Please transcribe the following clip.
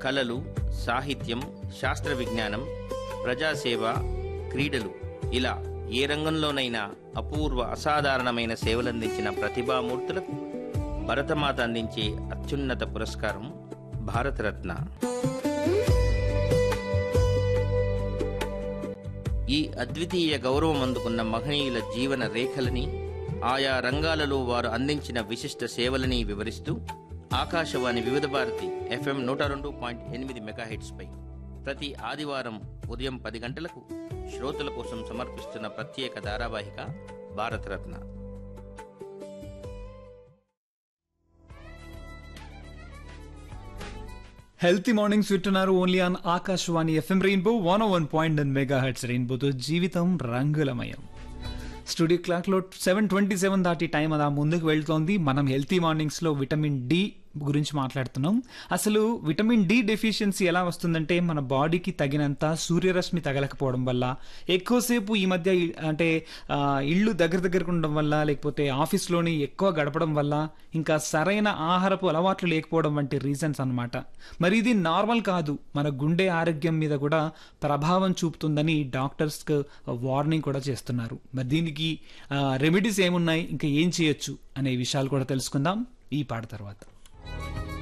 కళలు సాహిత్యం శాస్త్ర విజ్ఞానం ప్రజాసేవ క్రీడలు ఇలా ఏ రంగంలోనైనా అపూర్వ అసాధారణమైన సేవలందించిన ప్రతిభామూర్తులకు భరతమాత అందించే అత్యున్నత పురస్కారం భారతరత్న ఈ అద్వితీయ గౌరవం అందుకున్న మహనీయుల జీవన రేఖలని ఆయా రంగాలలో వారు అందించిన విశిష్ట సేవలని వివరిస్తూ ఆకాశవాణి వివిధ భారతి ఎఫ్ఎం నూట రెండు పాయింట్ ఎనిమిది మెగాహెట్స్పై ప్రతి ఆదివారం ఉదయం పది గంటలకు శ్రోతల కోసం సమర్పిస్తున్న ప్రత్యేక ధారావాహిక భారతరత్న హెల్తీ మార్నింగ్స్ వింటున్నారు only on Akashvani FM rainbow one one point and mega hertz రెయిన్బోతో జీవితం రంగులమయం స్టూడియో క్లాక్లో సెవెన్ ట్వంటీ సెవెన్ దాటి టైం అలా ముందుకు వెళ్తోంది మనం హెల్తీ మార్నింగ్స్లో విటమిన్ డి గురించి మాట్లాడుతున్నాం అసలు విటమిన్ డి డెఫిషియన్సీ ఎలా వస్తుందంటే మన బాడీకి తగినంత సూర్యరశ్మి తగలకపోవడం వల్ల ఎక్కువసేపు ఈ మధ్య ఇ- అంటే ఆ, ఇళ్ళు దగ్గర దగ్గరకు ఉండడం వల్ల లేకపోతే ఆఫీస్లోని ఎక్కువ గడపడం వల్ల ఇంకా సరైన ఆహారపు అలవాట్లు లేకపోవడం వంటి రీజన్స్ అన్నమాట మరి ఇది నార్మల్ కాదు మన గుండె ఆరోగ్యం మీద కూడా ప్రభావం చూపుతుందని డాక్టర్స్ వార్నింగ్ కూడా చేస్తున్నారు మరి దీనికి రెమెడీస్ ఏమున్నాయి ఇంకా ఏం చేయొచ్చు అనే విషయాలు కూడా తెలుసుకుందాం ఈ పాట తర్వాత